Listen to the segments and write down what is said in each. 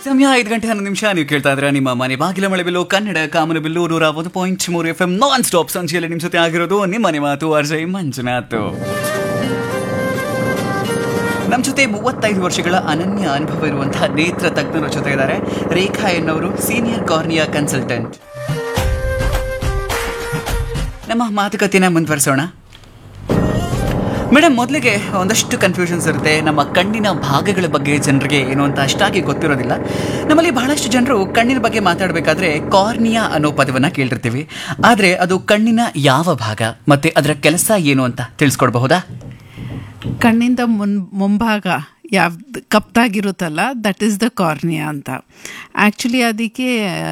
ಸಮಯ ಐದು ಗಂಟೆ ಹನ್ನೊಂದು ನಿಮಿಷ ನೀವು ಕೇಳ್ತಾ ಇದ್ರೆ ನಿಮ್ಮ ಮನೆ ಬಾಗಿಲ ಮಳೆ ಬಿಲ್ಲು ಕನ್ನಡ ಕಾಮನ ಬಿಲ್ಲು ನೂರ ಒಂದು ಪಾಯಿಂಟ್ ಮೂರು ಎಫ್ ಎಂ ನಾನ್ ಸ್ಟಾಪ್ ಸಂಚಿಯಲ್ಲಿ ನಿಮ್ಮ ಜೊತೆ ಆಗಿರೋದು ನಿಮ್ಮ ಮನೆ ಮಾತು ಅರ್ಜಯ್ ಮಂಜುನಾಥ್ ನಮ್ಮ ಜೊತೆ ಮೂವತ್ತೈದು ವರ್ಷಗಳ ಅನನ್ಯ ಅನುಭವ ಇರುವಂತಹ ನೇತ್ರ ತಜ್ಞರ ಜೊತೆ ಇದ್ದಾರೆ ರೇಖಾ ಎನ್ನವರು ಸೀನಿಯರ್ ಕಾರ್ನಿಯಾ ಕನ್ಸಲ್ಟೆಂಟ್ ನಮ್ಮ ಮಾತುಕತೆನ ಮುಂದುವರಿಸೋಣ ಮೇಡಮ್ ಮೊದಲಿಗೆ ಒಂದಷ್ಟು ಕನ್ಫ್ಯೂಷನ್ಸ್ ಇರುತ್ತೆ ನಮ್ಮ ಕಣ್ಣಿನ ಭಾಗಗಳ ಬಗ್ಗೆ ಜನರಿಗೆ ಏನು ಅಂತ ಅಷ್ಟಾಗಿ ಗೊತ್ತಿರೋದಿಲ್ಲ ನಮ್ಮಲ್ಲಿ ಬಹಳಷ್ಟು ಜನರು ಕಣ್ಣಿನ ಬಗ್ಗೆ ಮಾತಾಡಬೇಕಾದ್ರೆ ಕಾರ್ನಿಯಾ ಅನ್ನೋ ಪದವನ್ನು ಕೇಳಿರ್ತೀವಿ ಆದರೆ ಅದು ಕಣ್ಣಿನ ಯಾವ ಭಾಗ ಮತ್ತೆ ಅದರ ಕೆಲಸ ಏನು ಅಂತ ತಿಳಿಸ್ಕೊಡ್ಬಹುದಾ ಕಣ್ಣಿಂದ ಮುನ್ ಮುಂಭಾಗ ಯಾವ್ದು ಕಪ್ತಾಗಿರುತ್ತಲ್ಲ ದಟ್ ಈಸ್ ದ ಕಾರ್ನಿಯಾ ಅಂತ ಆ್ಯಕ್ಚುಲಿ ಅದಕ್ಕೆ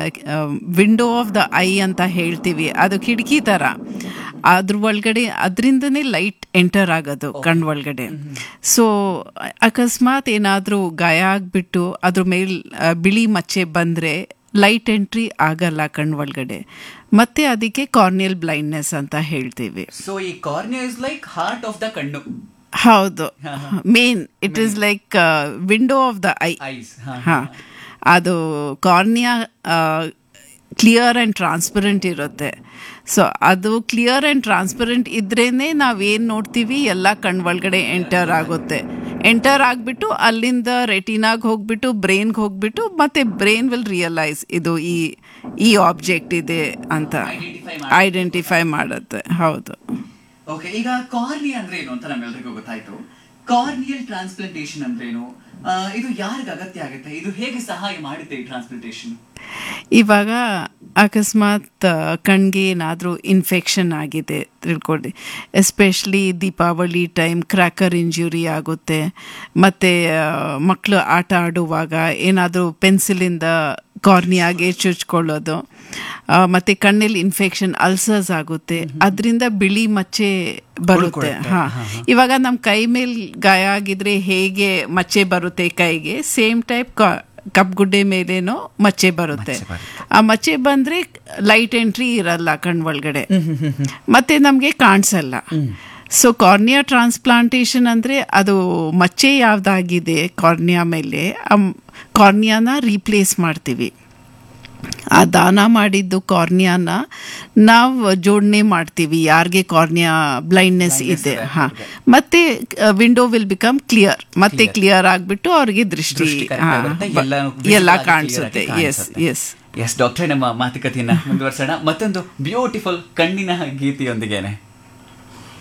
ವಿಂಡೋ ಆಫ್ ದ ಐ ಅಂತ ಹೇಳ್ತೀವಿ ಅದು ಕಿಟಕಿ ಥರ ಅದ್ರ ಒಳಗಡೆ ಅದರಿಂದನೇ ಲೈಟ್ ಎಂಟರ್ ಆಗೋದು ಕಣ್ಣು ಒಳಗಡೆ ಸೊ ಅಕಸ್ಮಾತ್ ಏನಾದರೂ ಗಾಯ ಆಗಿಬಿಟ್ಟು ಅದ್ರ ಮೇಲೆ ಬಿಳಿ ಮಚ್ಚೆ ಬಂದರೆ ಲೈಟ್ ಎಂಟ್ರಿ ಆಗಲ್ಲ ಕಣ್ಣು ಒಳಗಡೆ ಮತ್ತೆ ಅದಕ್ಕೆ ಕಾರ್ನಿಯಲ್ ಬ್ಲೈಂಡ್ನೆಸ್ ಅಂತ ಹೇಳ್ತೀವಿ ಸೊ ಈ cornea is like heart of the ಕಣ್ಣು ಹೌದು main it is like window of the eye eyes ಹಾಂ ಅದು ಕಾರ್ನಿಯಾ ಕ್ಲಿಯರ್ ಆ್ಯಂಡ್ ಟ್ರಾನ್ಸ್ಪರೆಂಟ್ ಇರುತ್ತೆ ಸೊ ಅದು ಕ್ಲಿಯರ್ ಆ್ಯಂಡ್ ಟ್ರಾನ್ಸ್ಪರೆಂಟ್ ಇದ್ರೇ ನಾವೇನು ನೋಡ್ತೀವಿ ಎಲ್ಲ ಕಣ್ಣು ಒಳಗಡೆ ಎಂಟರ್ ಆಗುತ್ತೆ ಎಂಟರ್ ಆಗಿಬಿಟ್ಟು ಅಲ್ಲಿಂದ ರೆಟಿನಾಗ್ ಹೋಗ್ಬಿಟ್ಟು ಬ್ರೈನ್ಗೆ ಹೋಗ್ಬಿಟ್ಟು ಮತ್ತೆ ಬ್ರೈನ್ ವಿಲ್ ರಿಯಲೈಸ್ ಇದು ಈ ಈ ಆಬ್ಜೆಕ್ಟ್ ಇದೆ ಅಂತ ಐಡೆಂಟಿಫೈ ಮಾಡುತ್ತೆ ಹೌದು ಓಕೆ ಈಗ ಕಾರ್ನಿಯಾ ಅಂದ್ರೆ ಏನು ಅಂತ ನಮ್ಮೆಲ್ಲರಿಗೂ ಗೊತ್ತಾಯ್ತು ಕಾರ್ನಿಯಲ್ ಟ್ರಾನ್ಸ್ಪ್ಲಾಂಟೇಶನ್ ಅಂದ್ರೇನು ಆ, ಇದು ಯಾರಿಗೆ ಅಗತ್ಯ ಆಗುತ್ತೆ ಇದು ಹೇಗೆ ಸಹಾಯ ಮಾಡುತ್ತೆ ಈ ಟ್ರಾನ್ಸ್ಪ್ಲಾಂಟೇಶನ್ ಇವಾಗ ಅಕಸ್ಮಾತ್ ಆ, ಕಣ್ಗೆ ಏನಾದರೂ ಇನ್ಫೆಕ್ಷನ್ ಆಗಿದೆ ತಿಳ್ಕೊಳ್ಳಿ especially Deepavali time cracker injury ಆಗುತ್ತೆ ಮತ್ತು ಮಕ್ಕಳು ಆಟ ಆಡುವಾಗ ಏನಾದರೂ ಪೆನ್ಸಿಲಿಂದ ಕಾರ್ನಿಯಾಗೆ ಚುಚ್ಕೊಳ್ಳೋದು ಆ, ಮತ್ತೆ ಕಣ್ಣಲ್ಲಿ ಇನ್ಫೆಕ್ಷನ್ ಅಲ್ಸರ್ಸ್ ಆಗುತ್ತೆ ಅದರಿಂದ ಬಿಳಿ ಮಚ್ಚೆ ಬರುತ್ತೆ ಹಾ ಇವಾಗ ನಮ್ಮ ಕೈ ಮೇಲೆ ಗಾಯ ಆಗಿದ್ರೆ ಹೇಗೆ ಮಚ್ಚೆ ಬರುತ್ತೆ ಕೈಗೆ ಸೇಮ್ ಟೈಪ್ ಕಪ್ಗುಡ್ಡೆ ಮೇಲೇನೋ ಮಚ್ಚೆ ಬರುತ್ತೆ ಆ ಮಚ್ಚೆ ಬಂದ್ರೆ ಲೈಟ್ ಎಂಟ್ರಿ ಇರಲ್ಲ ಕಣ್ ಒಳಗಡೆ ಮತ್ತೆ ನಮಗೆ ಕಾಣಿಸಲ್ಲ ಸೊ ಕಾರ್ನಿಯಾ ಟ್ರಾನ್ಸ್ಪ್ಲಾಂಟೇಶನ್ ಅಂದರೆ ಅದು ಮಚ್ಚೆ ಯಾವ್ದಾಗಿದೆ ಕಾರ್ನಿಯಾ ಮೇಲೆ ಆ ಕಾರ್ನಿಯಾನ ರೀಪ್ಲೇಸ್ ಮಾಡ್ತೀವಿ ಆ ದಾನ ಮಾಡಿದ್ದು ಕಾರ್ನಿಯಾನ ನಾವು ಜೋಡಣೆ ಮಾಡ್ತೀವಿ ಯಾರಿಗೆ ಕಾರ್ನಿಯಾ ಬ್ಲೈಂಡ್ನೆಸ್ ಇದೆ ಹಾ ಮತ್ತೆ ವಿಂಡೋ ವಿಲ್ ಬಿಕಮ್ ಕ್ಲಿಯರ್ ಮತ್ತೆ ಕ್ಲಿಯರ್ ಆಗ್ಬಿಟ್ಟು ಅವ್ರಿಗೆ ದೃಷ್ಟಿ ದೃಷ್ಟಿ correct ಹಾ, ಆಗುತ್ತೆ, ಬ- ಎಲ್ಲಾನು ಎಲ್ಲ visible ಆಗಿ ಕಾಣಿಸುತ್ತೆ clear ಆಗಿ ಎಸ್ ಕಾಣಿಸುತ್ತೆ. ಎಸ್ ಎಸ್ ಡಾಕ್ಟ್ರೆ ನಮ್ಮ ಮಾತುಕತೆಯನ್ನ ಮುಂದುವರ್ಸೋಣ ಮತ್ತೊಂದು ಬ್ಯೂಟಿಫುಲ್ ಕಣ್ಣಿನ ಗೀತೆಯೊಂದಿಗೇನೆ